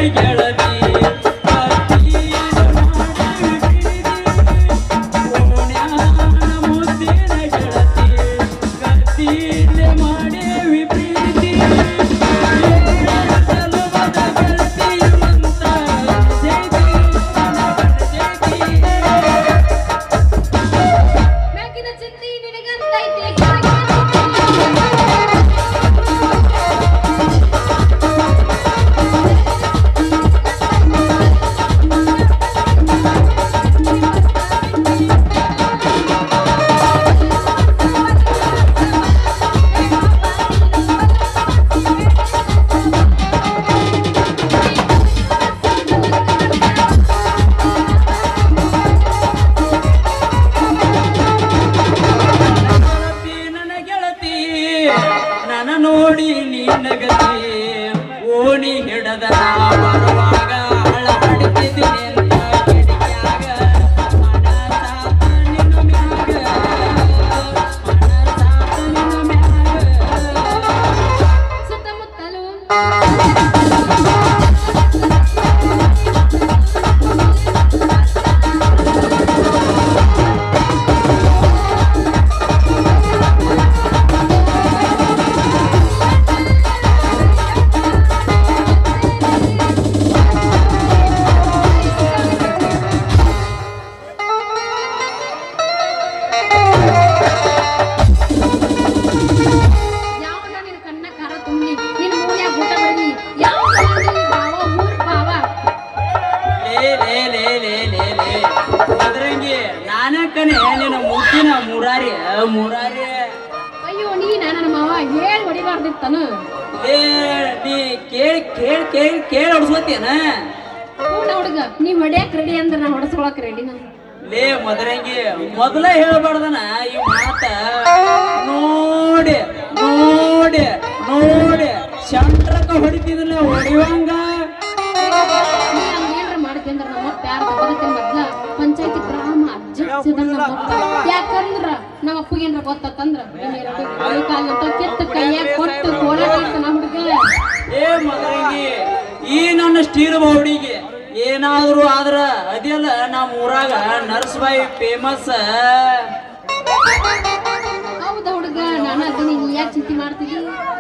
ಗೆಳತಿ ಕತ್ತಿನ ಮಾಡಿ ಓಣ್ಯಾನ ಮುದ್ದಿನ ಗೆಳತಿ ಕತ್ತಿಲೆ ಮಾಡೇವಿ ಪ್ರೀತಿ ಸಲುವದ ಗೆಳತಿ ಮಂತ ಜೈತಿ ಜೈತಿ ಮ್ಯಾಗಿನ ಚಿಂತಿ ನಿನಗಂತೈತಿ ಗೆಳತಿ ನನ್ನ ಗೆಳತಿ ನನ್ನ ನೋಡಿ ನೀನಗತಿ ಓಣಿ ಹಿಡದ ನಾ ಬರುವಾಗ ಹಳ ಹಡಿತಿದ್ದೀನಿ ಅಂತ ಕಿಡಿಕ್ಯಾಗ. ಮನಸಾತ ನಿನ್ನ ಮ್ಯಾಗ. ಮನಸಾತ ನಿನ್ನ ಮ್ಯಾಗ. ಸುತ್ತಮುತ್ತಲು ಯಾವನ ನಿನ್ ಕಣ್ಣ ಖಾರ ತುಂಬಿ ನಿನ್ ಮೂನ್ಯಾಗ ಊಟ ಬರಲಿ ಯಾವ ಭಾವ ಊರ್ ಭಾವ ಲೇ ಲೇ ಲೇ ಲೇ ಲೇ ಲೇ ಅದ್ರಂಗಿ ನಾನೇ ಕಣೆ ನಿನ್ನ ಮುಟ್ಟಿನ ಮುರಾರಿ ಮುರಾರಿ ಅಯ್ಯೋ ನೀ ನನ್ನ ಮಾವ ಹೇಳಿ ಹೊಡಿಬಾರ್ದಿತ್ತನು ಲೇ ನೀ ಕೇಳಿ ಕೇಳಿ ಕೇಳಿ ಕೇಳಿ ಹೊಡ್ಸ್ಕೊತೀನ ಕೂಡ ಹುಡುಗ ನೀ ಹೊಡ್ಯಾಕ್ ರೆಡಿ ಅಂದ್ರೆ ನಾ ಹೊಡಸ್ಕೊಳಕ್ ರೆಡಿ ನಾನು ಲೇ ಮದರಂಗಿ ಮೊದಲ ಹೇಳ್ಬಾರ್ದನ ಈ ಮಾತ ನೋಡಿ ನೋಡಿ ನೋಡಿ ಶಂಟ್ರಕ ಹೊಡಿತಿದ್ಲ ಹೊಡಿವಂಗ ನೀ ಹಂಗೇನ್ರ ಮಾಡ್ತಿ ಅಂದ್ರ ನಮ್ಮ ಅಪ್ಪ ಯಾರ ಬದಕ್ಕೆ ಮೊದ್ಲ ಪಂಚಾಯತಿ ಗ್ರಾಮ ಅಜ್ಜಿಸಿದಂಗ ಯಾಕಂದ್ರ ನಮ್ಮ ಅಪ್ಪಗೇನ್ರ ಗೊತ್ತಂದ್ರ ಕೈ ಕಾಲಂತ ಕಿತ್ತ ಕೈಯಾಗ ಕೊಟ್ಟು ಹೋರಾಟ ನಮ್ಮ ಹುಡುಗ ಏ ಮದರಂಗಿ ಈ ನನ್ನ ಸ್ಟೀಲ್ ಬೌಡಿಗೆ ಏನಾದ್ರು ಆದ್ರ ಅದೆಲ್ಲ ನಮ್ಮ ಊರಾಗ ನರ್ಸ್ಬಾಯಿ ಫೇಮಸ್ ಹೌದ ಹುಡುಗ ನಾನು ಅದನ್ನ ನೀ ಯಾಕೆ ಚಿಂತೆ ಮಾಡ್ತಿದ್ದಿ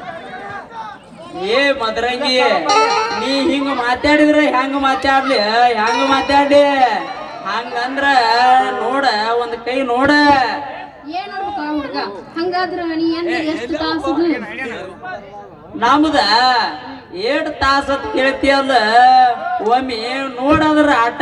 ಏ ಮದರಂಗಿ ನೀ ಹಿಂಗ ಮಾತಾಡಿದ್ರೆ ಹೆಂಗ ಮಾತಾಡ್ಲಿ ಹೆಂಗ ಮಾತಾಡ್ಲಿ ಹಂಗಂದ್ರ ನೋಡ ಒಂದ್ ಕೈ ನೋಡ ಏನ್ ನೋಡ್ಬೇಕ ಆ ಹುಡುಗ ಹಂಗಾದ್ರ ನೀ ಏನ್ ಎಷ್ಟು ತಾಸದು ನಮ್ದ ಏಟ್ ತಾಸ ಅಂತ ಕೇಳ್ತಿಯಲ್ಲ ಒಮ್ಮೆ ನೋಡದ್ರ ಆಟ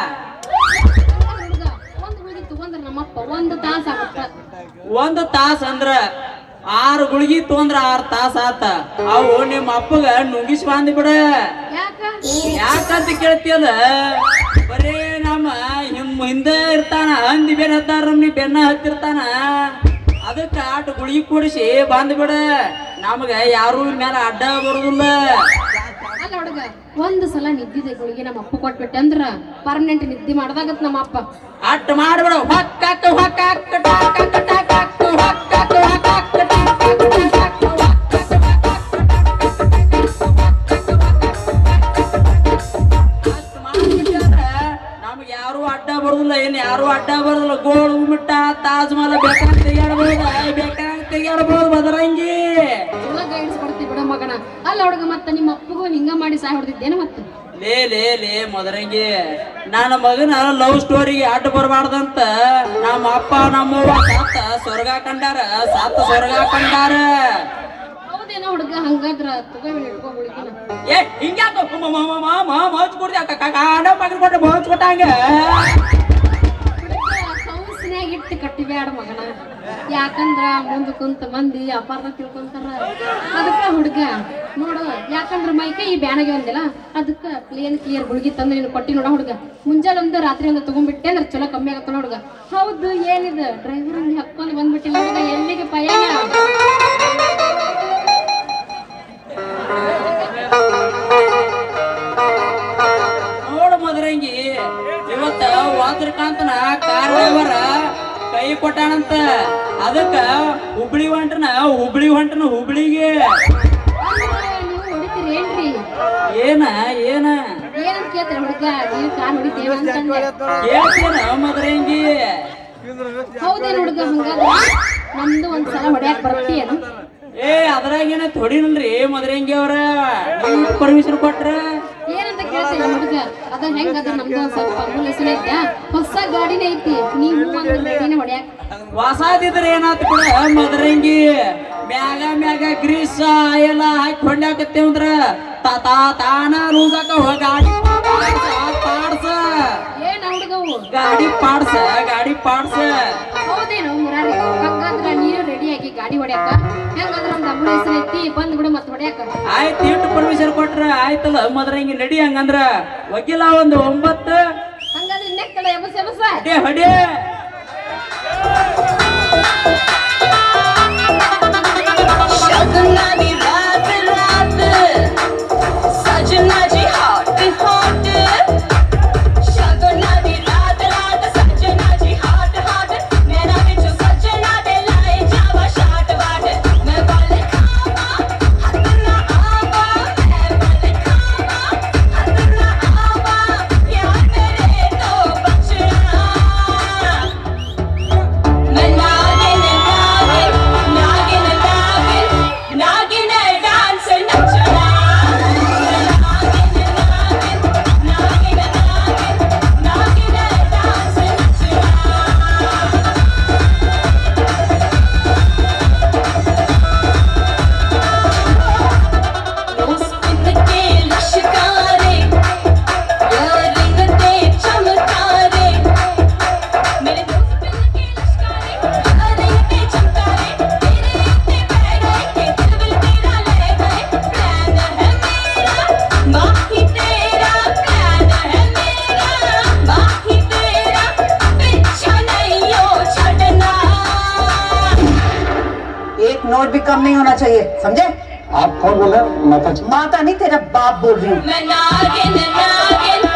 ಹುಡುಗ ಒಂದ್ ಹುಡುಗಿ ತಗೊಂಡ್ರ ನಮ್ಮಪ್ಪ ಒಂದು ತಾಸ ಆಗುತ್ತ ಒಂದ್ ತಾಸ ಅಂದ್ರ ಆರು ಗುಳಿಗಿ ತೊಂದ್ರ ಆರ್ ತಾಸ ಆತ ಅವು ನಿಮ್ಮ ಅಪ್ಪಗ ನುಂಗಿಸ್ ಬಂದ್ ಬಿಡ ಯಾಕ ಯಾಕಂತ ಕೇಳ್ತಿಯಲ್ಲ ಬರೇ ನಮ್ಮ ಹಿಮ್ ಹಿಂದೆ ಇರ್ತಾನ ಹಂದಿ ಬೆನ್ನ ಹತ್ತಾರ ನೀ ಬೆನ್ನ ಹತ್ತಿರ್ತಾನ ಅದಕ್ಕ ಆಟ ಗುಳಿಗೆ ಕೂಡಿಸಿ ಬಂದ್ ಬಿಡ ನಮಗ ಯಾರು ಮೇಲೆ ಅಡ್ಡ ಬರುದಿಲ್ಲ ಅಲ್ಲ ಹುಡುಗ ಒಂದ್ ಸಲ ನಿದ್ದಿದೆ ಗುಳಿಗೆ ನಮ್ಮ ಅಪ್ಪ ಕೊಟ್ಬಿಟ್ಟೆ ಅಂದ್ರ ಪರ್ಮನೆಂಟ್ ನಿದ್ದೆ ಮಾಡ್ದಾಗತ್ ನಮ್ಮ ಅಪ್ಪ ಅಟ್ ಮಾಡ್ಬಿಡ ಹೊಕ್ಕಾಕ ಹೊಕ್ಕಾಕ ಟಾಕಾಕ ಟಾಕಾಕ ಹೊಕ್ಕಾಕ ಹೊಕ್ಕಾಕ ಟಾಕಾಕ ಟಾಕಾಕ ಅಷ್ಟ್ ಮಾಡ್ಬಿಟ್ಟಾರ ನಮ್ಗೆ ಯಾರು ಅಡ್ಡ ಬರುದಿಲ್ಲ ಏನ್ ಯಾರು ಅಡ್ಡ ಬರುದಿಲ್ಲ ಗೋಳು ಮಿಟ್ಟ ತಾಜ್ ಮಹಲ್ ಬೇಕಾಗ ತೆಗಿಯಾಡ್ಬೋದು ಬೇಕಾಗ ತೆಗಿಯಾಡ್ಬೋದು ಬದರಂಗಿ ಚಲೋ ಗೈಡ್ಸ್ ಕೊಡ್ತಿ ಬಿಡ ಮಗನ ಅಲ್ಲ ಹುಡುಗ ಮತ್ತ ನಿಮ್ಮ ಅಪ್ಪಗೂ ಹಿಂಗ ಮಾಡಿ ಸಾಯ್ ಹೊಡೆದಿದ್ದೇನ ಮತ್ತೆ ಲೇ ಲೇ ಲೇ ಮದರಂಗಿ ನನ್ನ ಮಗನ ಲವ್ ಸ್ಟೋರಿಗೆ ಅಡ್ಡ ಬರಬಾರ್ದಂತ ನಮ್ಮ ಅಪ್ಪ ನಮ್ಮವ್ವ ಸಾತ ಸ್ವರ್ಗ ಕಂಡಾರ ಸಾತ ಸ್ವರ್ಗ ಕಂಡಾರ ಹೌದೇನೋ ಹುಡುಗ ಹಂಗಾದ್ರ ತಗೋ ಇಟ್ಕೋ ಗುಳಿಗಿನ ಏ ಹಿಂಗ್ಯಾಕ ಮಹಚ್ ಕೊಡ್ತಿ ಕಾಂಡ ಮಗನ್ ಕೊಟ್ಟ ಮಹಚ್ ಕೊಟ್ಟಂಗ ಕೌನ್ಸಿನ್ಯಾಗ ಇಟ್ಟು ಕಟ್ಟಿಬ್ಯಾಡ ಮಗನ ಯಾಕಂದ್ರ ಮುಂದ ಕುಂತ ಮಂದಿ ಅಪಾರ್ಥ ತಿಳ್ಕೊಂತಾರ ಅದಕ್ಕ ಹುಡುಗ ನೋಡು ಯಾಕಂದ್ರ ಮೈಕೈ ಈ ಬ್ಯಾನಗೆ ಒಂದಿಲ್ಲ ಅದಕ್ಕ ಪ್ಲೇನ್ ಕ್ಲಿಯರ್ ಗುಳಿಗೆ ತಂದು ನೀನು ಕೊಟ್ಟಿ ನೋಡ ಹುಡುಗ ಮುಂಜಾನೆ ಒಂದು ರಾತ್ರಿ ಒಂದು ತಗೊಂಡ್ಬಿಟ್ಟೆ ಅಂದ್ರೆ ಚಲೋ ಕಮ್ಮಿ ಆಗತ್ತ ಹುಡುಗ ಹೌದು ಏನಿದೆ ಡ್ರೈವರ್ ಹಂಗೆ ಹಕ್ಕೊಂಡು ಬಂದ್ಬಿಟ್ಟಿಲ್ಲ ಹುಡುಗ ಎಲ್ಲಿಗೆ ಪಯಣ ನೋಡು ಮದರಂಗಿ ಇವತ್ತ ವಾದ್ರಕಾಂತನ ಕಾರ್ ಡ್ರೈವರ ಕೈ ಕೊಟ್ಟಾನಂತ ಅದಕ್ಕ ಹುಬ್ಳಿ ಹೊಂಟನ ಹುಬ್ಳಿ ಹೊಂಟನ ಹುಬ್ಳಿಗೆ ಅಂದ್ರೆ ನೀವು ಹೊಡಿತೀರಿ ಏನ್ರಿ ಏನ ಏನ ಏನಂತ ಕೇಳ್ತಾರೆ ಹುಡುಗ ನೀನು ಕಾರ್ ಹೊಡಿತೇವೆ ಅಂತಂದೆ ಕೇಳ್ತೇನ ಮದ್ರಂಗಿ ಹೌದೇನು ಹುಡುಗ ಹಂಗಾದ್ರೆ ನಮ್ದು ಒಂದ್ಸಲ ಹೊಡ್ಯಾಕ್ ಬರ್ತೀಯೇನು ಏ ಅದ್ರಾಗೇನ ತೊಡಿನಲ್ರಿ ಮದ್ರಂಗಿ ಅವ್ರ ಪರ್ಮಿಷನ್ ಕೊಟ್ರ ಏನಂತ ಕೇಳ್ತೇನೆ ಹುಡುಗ ಅದ ಹೆಂಗ್ ಅದ ನಮ್ದು ಒಂದ್ ಸ್ವಲ್ಪ ಮೂಲೆಸನ ಐತ್ಯಾ ಹೊಸ ಗಾಡಿನೇ ಐತಿ ನೀವು ಒಂದು ಗಾಡಿನೇ ಹೊಡ್ಯಾಕ್ ಹೊಸಾದಿದ್ರ ಏನಾತ್ ಕೂಡ ಮದ್ರಂಗಿ ಮ್ಯಾಗ ಮ್ಯಾಗ ಗ್ರೀಸ್ ಎಲ್ಲ ಹಾಕಿ ಹೊಂಡಾಕತ್ತೇವಂದ್ರ ತಾ ತಾ ತಾನ ಲೂಸಾಕ ಗಾಡಿ ಪಾಡ್ಸ ಏನ್ ಹುಡುಗವು ಗಾಡಿ ಪಾಡ್ಸ ಗಾಡಿ ಪಾಡ್ಸ ಹೌದೇನು ಮುರಾರಿ ಹಂಗಂದ್ರ ನೀನು ರೆಡಿ ಆಗಿ ಗಾಡಿ ಹೊಡ್ಯಾಕ ಹೆಂಗಂದ್ರ ಒಂದ್ ಅಂಬುಲೆನ್ಸ್ ಐತಿ ಬಂದ್ ಬಿಡು ಮತ್ ಹೊಡ್ಯಾಕ ಆಯ್ತು ಇಟ್ಟು ಪರ್ಮಿಷನ್ ಕೊಟ್ರ ಆಯ್ತಲ್ಲ ಮದ್ರಂಗಿ ನಡಿ ಹಂಗಂದ್ರ ವಕೀಲ ಒಂದು ಒಂಬತ್ತು ಹಂಗಂದ್ರೆ ನೆಕ್ಕಲ್ಲ ಎಬಸ್ ಎಬಸ ಅದೇ ಹೊಡಿ शगुना दी रात रात सजना जी हॉट हॉट शगुना दी रात रात सजना जी हॉट हॉट मेरा बिचू सजना दे लाए जावा शाट वाट मैं बल खावा हद ना आवा मैं बल खावा हद ना आवा यार मेरे तो बचना मैं नागिन नागिन नागिन नागिन नागिन डांस नचना नागिन नागिन नागिन नागिन नागिन डांस नचना स्पिन के लश्कारे रिंग ते चमकारे मेरे दोस्त के लश्कारे रिंग ते चमकारे तेरे उत्ते पैरे के दिल विल तेरा ले गए प्लान है मेरा बाकी तेरा प्लान है मेरा बाकी तेरा पीछा नहीं हो छड़ना एक नोट भी कम नहीं होना चाहिए समझे आप कौन बोल रहे हैं माता जी माता नहीं तेरा बाप बोल रही हूँ मैं नागिन नागिन